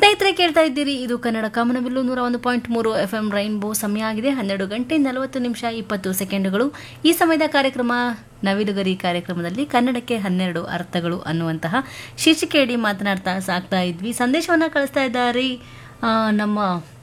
ಸ್ನೇಹಿತರೆ ಕೇಳ್ತಾ ಇದ್ದೀರಿ ಇದು ಕನ್ನಡ ಕಾಮನಬಿಲ್ಲು ನೂರ ಒಂದು ಪಾಯಿಂಟ್ ಮೂರು ಎಫ್ ಎಂ ರೈನ್ಬೋ ಸಮಯ ಆಗಿದೆ ಹನ್ನೆರಡು ಗಂಟೆ ನಲವತ್ತು ನಿಮಿಷ ಇಪ್ಪತ್ತು ಸೆಕೆಂಡುಗಳು ಈ ಸಮಯದ ಕಾರ್ಯಕ್ರಮ ನವಿಲುಗರಿ ಕಾರ್ಯಕ್ರಮದಲ್ಲಿ ಕನ್ನಡಕ್ಕೆ ಹನ್ನೆರಡು ಅರ್ಥಗಳು ಅನ್ನುವಂತಹ ಶೀರ್ಷಿಕೆಯಡಿ ಮಾತನಾಡ್ತಾ ಸಾಕ್ತಾ ಇದ್ವಿ ಸಂದೇಶವನ್ನ ಕಳಿಸ್ತಾ ಇದ್ದಾರೆ ಆ, ನಮ್ಮ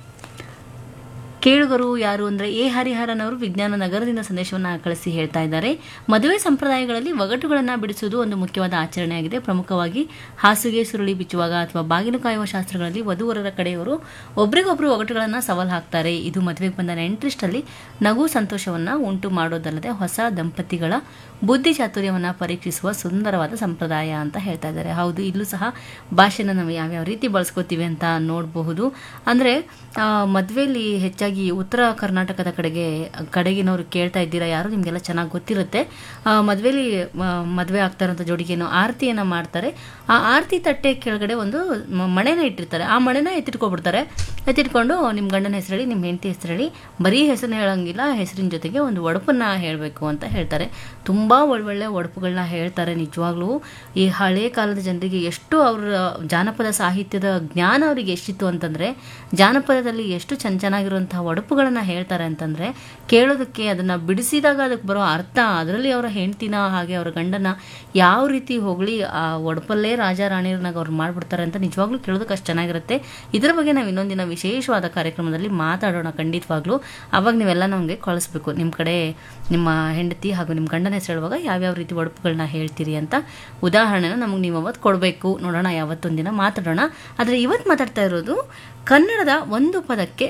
ಕೇಳುಗರು ಯಾರು ಅಂದರೆ ಎ ಹರಿಹರನ್ ಅವರು ವಿಜ್ಞಾನ ನಗರದಿಂದ ಸಂದೇಶವನ್ನು ಕಳಿಸಿ ಹೇಳ್ತಾ ಇದ್ದಾರೆ ಮದುವೆ ಸಂಪ್ರದಾಯಗಳಲ್ಲಿ ಒಗಟುಗಳನ್ನು ಬಿಡಿಸುವುದು ಒಂದು ಮುಖ್ಯವಾದ ಆಚರಣೆಯಾಗಿದೆ ಪ್ರಮುಖವಾಗಿ ಹಾಸಿಗೆ ಸುರುಳಿ ಬಿಚ್ಚುವಾಗ ಅಥವಾ ಬಾಗಿಲು ಕಾಯುವ ಶಾಸ್ತ್ರಗಳಲ್ಲಿ ವಧುವರರ ಕಡೆಯವರು ಒಬ್ರಿಗೊಬ್ರು ಒಗಟುಗಳನ್ನು ಸವಾಲು ಹಾಕ್ತಾರೆ ಇದು ಮದುವೆಗೆ ಬಂದ ನೆಂಟ್ರಿಸ್ಟಲ್ಲಿ ನಗು ಸಂತೋಷವನ್ನು ಉಂಟು ಮಾಡೋದಲ್ಲದೆ ಹೊಸ ದಂಪತಿಗಳ ಬುದ್ಧಿ ಚಾತುರ್ಯವನ್ನು ಪರೀಕ್ಷಿಸುವ ಸುಂದರವಾದ ಸಂಪ್ರದಾಯ ಅಂತ ಹೇಳ್ತಾ ಇದ್ದಾರೆ ಹೌದು ಇಲ್ಲೂ ಸಹ ಭಾಷೆನ ನಾವು ಯಾವ್ಯಾವ ರೀತಿ ಬಳಸ್ಕೋತೀವಿ ಅಂತ ನೋಡಬಹುದು ಅಂದರೆ ಮದುವೆಯಲ್ಲಿ ಹೆಚ್ಚಾಗಿ ಉತ್ತರ ಕರ್ನಾಟಕದ ಕಡೆಗೆ ಕಡೆಗಿನವ್ರು ಕೇಳ್ತಾ ಇದ್ದೀರಾ ಯಾರು ನಿಮಗೆಲ್ಲ ಚೆನ್ನಾಗಿ ಗೊತ್ತಿರುತ್ತೆ ಮದುವೆಯಲ್ಲಿ ಮದುವೆ ಆಗ್ತಾ ಇರೋಂಥ ಜೋಡಿಗೇನು ಆರತಿಯನ್ನು ಮಾಡ್ತಾರೆ ಆ ಆರತಿ ತಟ್ಟೆ ಕೆಳಗಡೆ ಒಂದು ಮ- ಮಣೆನ ಇಟ್ಟಿರ್ತಾರೆ ಆ ಮಣೆನ ಎತ್ತಿಟ್ಕೊಬಿಡ್ತಾರೆ ಎತ್ತಿಟ್ಕೊಂಡು ನಿಮ್ಮ ಗಂಡನ ಹೆಸರು ಹೇಳಿ ನಿಮ್ಮ ಹೆಂಡತಿ ಹೆಸರು ಹೇಳಿ ಬರೀ ಹೆಸರನ್ನ ಹೇಳಂಗಿಲ್ಲ ಹೆಸರಿನ ಜೊತೆಗೆ ಒಂದು ಒಡಪನ್ನ ಹೇಳಬೇಕು ಅಂತ ಹೇಳ್ತಾರೆ ತುಂಬ ಒಳ್ಳೊಳ್ಳೆ ಒಡಪುಗಳನ್ನ ಹೇಳ್ತಾರೆ ನಿಜವಾಗ್ಲೂ ಈ ಹಳೆ ಕಾಲದ ಜನರಿಗೆ ಎಷ್ಟು ಅವರ ಜಾನಪದ ಸಾಹಿತ್ಯದ ಜ್ಞಾನ ಅವರಿಗೆ ಎಷ್ಟಿತ್ತು ಅಂತಂದರೆ ಜಾನಪದದಲ್ಲಿ ಎಷ್ಟು ಚೆನ್ನ ಚೆನ್ನಾಗಿರುವಂತಹ ಒಡಪುಗಳನ್ನು ಹೇಳ್ತಾರೆ ಅಂತಂದರೆ ಕೇಳೋದಕ್ಕೆ ಅದನ್ನು ಬಿಡಿಸಿದಾಗ ಅದಕ್ಕೆ ಬರೋ ಅರ್ಥ ಅದರಲ್ಲಿ ಅವರ ಹೆಂಡ್ತಿನ ಹಾಗೆ ಅವರ ಗಂಡನ ಯಾವ ರೀತಿ ಹೊಗಳಿ ಆ ಒಡಪಲ್ಲೇ ರಾಜ ರಾಣಿಯರ್ನಾಗ ಅವ್ರು ಮಾಡ್ಬಿಡ್ತಾರೆ ಅಂತ ನಿಜವಾಗ್ಲೂ ಕೇಳೋದಕ್ಕೆ ಅಷ್ಟು ಚೆನ್ನಾಗಿರುತ್ತೆ ಇದರ ಬಗ್ಗೆ ನಾವು ಇನ್ನೊಂದಿನ ವಿಶೇಷವಾದ ಕಾರ್ಯಕ್ರಮದಲ್ಲಿ ಮಾತಾಡೋಣ ಖಂಡಿತವಾಗ್ಲೂ ಅವಾಗ ನೀವೆಲ್ಲ ನಮಗೆ ಕಳಿಸ್ಬೇಕು ನಿಮ್ಮ ಕಡೆ ನಿಮ್ಮ ಹೆಂಡತಿ ಹಾಗೂ ನಿಮ್ಮ ಗಂಡನ ಹೆಸರು ಹೇಳುವಾಗ ಯಾವ್ಯಾವ ರೀತಿ ಒಡಪುಗಳನ್ನ ಹೇಳ್ತೀರಿ ಅಂತ ಉದಾಹರಣೆನ ನಮಗೆ ನೀವು ಅವತ್ತು ಕೊಡಬೇಕು ನೋಡೋಣ ಯಾವತ್ತೊಂದಿನ ಮಾತಾಡೋಣ ಆದರೆ ಇವತ್ತು ಮಾತಾಡ್ತಾ ಇರೋದು ಕನ್ನಡದ ಒಂದು ಪದಕ್ಕೆ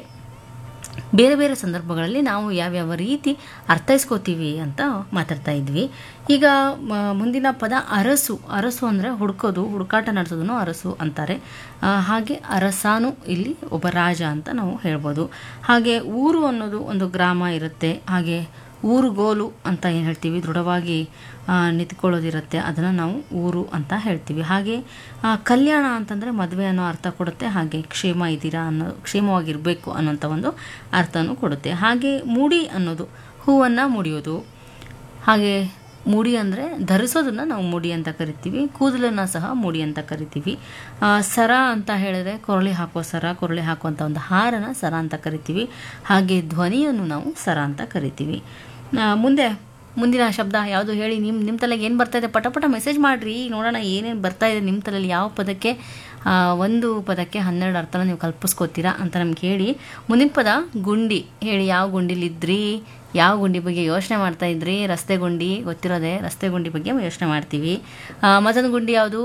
ಬೇರೆ ಬೇರೆ ಸಂದರ್ಭಗಳಲ್ಲಿ ನಾವು ಯಾವ್ಯಾವ ರೀತಿ ಅರ್ಥೈಸ್ಕೋತೀವಿ ಅಂತ ಮಾತಾಡ್ತಾ ಇದ್ವಿ ಈಗ ಮ- ಮುಂದಿನ ಪದ ಅರಸು ಅರಸು ಅಂದರೆ ಹುಡುಕೋದು ಹುಡುಕಾಟ ನಡೆಸೋದನ್ನು ಅರಸು ಅಂತಾರೆ ಆ, ಹಾಗೆ ಅರಸಾನು ಇಲ್ಲಿ ಒಬ್ಬ ರಾಜ ಅಂತ ನಾವು ಹೇಳ್ಬೋದು ಹಾಗೆ ಊರು ಅನ್ನೋದು ಒಂದು ಗ್ರಾಮ ಇರುತ್ತೆ ಹಾಗೆ ಊರುಗೋಲು ಅಂತ ಏನು ಹೇಳ್ತೀವಿ ದೃಢವಾಗಿ ಆ, ನಿಂತ್ಕೊಳ್ಳೋದಿರುತ್ತೆ ಅದನ್ನು ನಾವು ಊರು ಅಂತ ಹೇಳ್ತೀವಿ ಹಾಗೆ ಆ, ಕಲ್ಯಾಣ ಅಂತಂದರೆ ಮದುವೆ ಅನ್ನೋ ಅರ್ಥ ಕೊಡುತ್ತೆ ಹಾಗೆ ಕ್ಷೇಮ ಇದ್ದೀರಾ ಅನ್ನೋ ಕ್ಷೇಮವಾಗಿರಬೇಕು ಅನ್ನೋಂಥ ಒಂದು ಅರ್ಥನೂ ಕೊಡುತ್ತೆ ಹಾಗೆ ಮೂಡಿ ಅನ್ನೋದು ಹೂವನ್ನು ಮುಡಿಯೋದು ಹಾಗೆ ಮುಡಿ ಅಂದರೆ ಧರಿಸೋದನ್ನು ನಾವು ಮುಡಿ ಅಂತ ಕರಿತೀವಿ ಕೂದಲನ್ನು ಸಹ ಮುಡಿ ಅಂತ ಕರಿತೀವಿ ಆ, ಸರ ಅಂತ ಹೇಳಿದ್ರೆ ಕೊರಳಿ ಹಾಕೋ ಸರ ಕೊರಳಿ ಹಾಕುವಂಥ ಒಂದು ಹಾರನ ಸರ ಅಂತ ಕರಿತೀವಿ ಹಾಗೆ ಧ್ವನಿಯನ್ನು ನಾವು ಸರ ಅಂತ ಕರಿತೀವಿ ಆ, ಮುಂದೆ ಮುಂದಿನ ಶಬ್ದ ಯಾವುದು ಹೇಳಿ ನಿಮ್ಮ ನಿಮ್ಮ ತಲೆಗೆ ಏನು ಬರ್ತಾ ಇದೆ ಪಟ ಪಟ ಮೆಸೇಜ್ ಮಾಡಿರಿ ನೋಡೋಣ ಏನೇನು ಬರ್ತಾ ಇದೆ ನಿಮ್ಮ ತಲೆಯಲ್ಲಿ ಯಾವ ಪದಕ್ಕೆ ಆ, ಒಂದು ಪದಕ್ಕೆ ಹನ್ನೆರಡು ಅರ್ಥನ ನೀವು ಕಲ್ಪಿಸ್ಕೋತೀರಾ ಅಂತ ನಮ್ಗೆ ಹೇಳಿ ಮುಂದಿನ ಪದ ಗುಂಡಿ ಹೇಳಿ ಯಾವ ಗುಂಡಿಲಿದ್ರಿ ಯಾವ ಗುಂಡಿ ಬಗ್ಗೆ ಯೋಚನೆ ಮಾಡ್ತಾ ಇದ್ರಿ ರಸ್ತೆ ಗುಂಡಿ ಗೊತ್ತಿರೋದೆ ರಸ್ತೆ ಗುಂಡಿ ಬಗ್ಗೆ ಯೋಚನೆ ಮಾಡ್ತೀವಿ ಆ, ಮತ್ತೊಂದು ಗುಂಡಿ ಯಾವುದು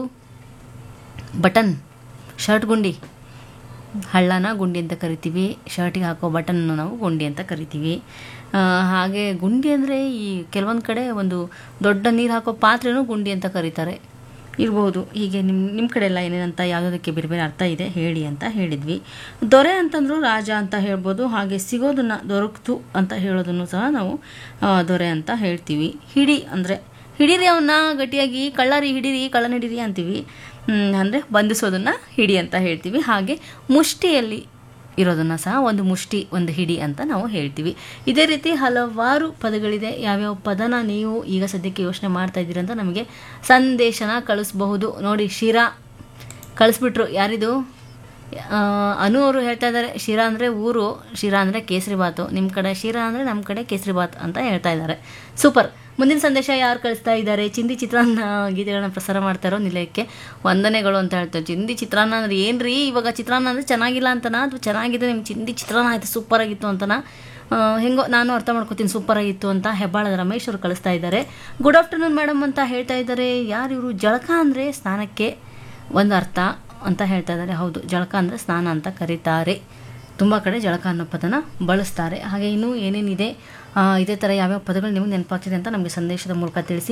ಬಟನ್ ಶರ್ಟ್ ಗುಂಡಿ ಹಳ್ಳನ ಗುಂಡಿ ಅಂತ ಕರಿತೀವಿ ಶರ್ಟಿಗೆ ಹಾಕೋ ಬಟನ್ನು ನಾವು ಗುಂಡಿ ಅಂತ ಕರಿತೀವಿ ಆ, ಹಾಗೆ ಗುಂಡಿ ಅಂದರೆ ಈ ಕೆಲವೊಂದು ಕಡೆ ಒಂದು ದೊಡ್ಡ ನೀರು ಹಾಕೋ ಪಾತ್ರೆನೂ ಗುಂಡಿ ಅಂತ ಕರೀತಾರೆ ಇರ್ಬೋದು ಹೀಗೆ ನಿಮ್ಮ ನಿಮ್ಮ ಕಡೆ ಎಲ್ಲ ಏನೇನಂತ ಯಾವುದಕ್ಕೆ ಬೇರೆ ಬೇರೆ ಅರ್ಥ ಇದೆ ಹೇಳಿ ಅಂತ ಹೇಳಿದ್ವಿ ದೊರೆ ಅಂತಂದ್ರು ರಾಜ ಅಂತ ಹೇಳ್ಬೋದು ಹಾಗೆ ಸಿಗೋದನ್ನು ದೊರಕ್ತು ಅಂತ ಹೇಳೋದನ್ನು ಸಹ ನಾವು ಆ, ದೊರೆ ಅಂತ ಹೇಳ್ತೀವಿ ಹಿಡಿ ಅಂದರೆ ಹಿಡೀರಿ ಅವನ್ನ ಗಟ್ಟಿಯಾಗಿ ಕಳ್ಳರಿ ಹಿಡೀರಿ ಕಳ್ಳನ ಹಿಡೀರಿ ಅಂತೀವಿ ಅಂದರೆ ಬಂಧಿಸೋದನ್ನು ಹಿಡಿ ಅಂತ ಹೇಳ್ತೀವಿ ಹಾಗೆ ಮುಷ್ಟಿಯಲ್ಲಿ ಇರೋದನ್ನು ಸಹ ಒಂದು ಮುಷ್ಟಿ ಒಂದು ಹಿಡಿ ಅಂತ ನಾವು ಹೇಳ್ತೀವಿ ಇದೇ ರೀತಿ ಹಲವಾರು ಪದಗಳಿದೆ ಯಾವ್ಯಾವ ಪದನ ನೀವು ಈಗ ಸದ್ಯಕ್ಕೆ ಯೋಚನೆ ಮಾಡ್ತಾ ಇದ್ದೀರಿ ಅಂತ ನಮಗೆ ಸಂದೇಶನ ಕಳಿಸ್ಬಹುದು ನೋಡಿ ಶಿರಾ ಕಳಿಸ್ಬಿಟ್ರು ಯಾರಿದು ಆ, ಅನು ಅವರು ಹೇಳ್ತಾ ಇದ್ದಾರೆ ಶಿರಾ ಅಂದರೆ ಊರು ಶಿರಾ ಅಂದರೆ ಕೇಸರಿಬಾತು ನಿಮ್ಮ ಕಡೆ ಶಿರಾ ಅಂದರೆ ನಮ್ಮ ಕಡೆ ಕೇಸರಿಬಾತ್ ಅಂತ ಹೇಳ್ತಾ ಇದ್ದಾರೆ ಸೂಪರ್ ಮುಂದಿನ ಸಂದೇಶ ಯಾರು ಕಳಿಸ್ತಾ ಇದ್ದಾರೆ ಚಿಂದಿ ಚಿತ್ರಾನ್ನ ಗೀತೆಗಳನ್ನ ಪ್ರಸಾರ ಮಾಡ್ತಾ ಇರೋ ನಿಲಯಕ್ಕೆ ವಂದನೆಗಳು ಅಂತ ಹೇಳ್ತಾರೆ ಚಿಂದಿ ಚಿತ್ರಾನ್ನ ಅಂದ್ರೆ ಏನ್ರಿ ಇವಾಗ ಚಿತ್ರಾನ್ನ ಅಂದರೆ ಚೆನ್ನಾಗಿಲ್ಲ ಅಂತನಾ ಅದು ಚೆನ್ನಾಗಿದೆ ನಿಮ್ಗೆ ಚಿಂದಿ ಚಿತ್ರಾನ್ನ ಆಯ್ತು ಸೂಪರ್ ಆಗಿತ್ತು ಅಂತನಾ ಆ, ಹೆಂಗೋ ನಾನು ಅರ್ಥ ಮಾಡ್ಕೋತೀನಿ ಸೂಪರ್ ಆಗಿತ್ತು ಅಂತ ಹೆಬ್ಬಾಳದ ರಮೇಶ್ ಅವರು ಕಳಿಸ್ತಾ ಇದ್ದಾರೆ ಗುಡ್ ಆಫ್ಟರ್ನೂನ್ ಮೇಡಮ್ ಅಂತ ಹೇಳ್ತಾ ಇದ್ದಾರೆ ಯಾರು ಇವರು ಜಳಕ ಅಂದರೆ ಸ್ನಾನಕ್ಕೆ ಒಂದು ಅರ್ಥ ಅಂತ ಹೇಳ್ತಾ ಇದ್ದಾರೆ ಹೌದು ಜಳಕ ಅಂದರೆ ಸ್ನಾನ ಅಂತ ಕರೀತಾರೆ ತುಂಬ ಕಡೆ ಜಳಕ ಅನ್ನೋ ಪದನ ಬಳಸ್ತಾರೆ ಹಾಗೆ ಇನ್ನೂ ಏನೇನಿದೆ ಆ, ಇದೇ ಥರ ಯಾವ್ಯಾವ ಪದಗಳು ನಿಮಗೆ ನೆನಪಾಗ್ತಿದೆ ಅಂತ ನಮಗೆ ಸಂದೇಶದ ಮೂಲಕ ತಿಳಿಸಿ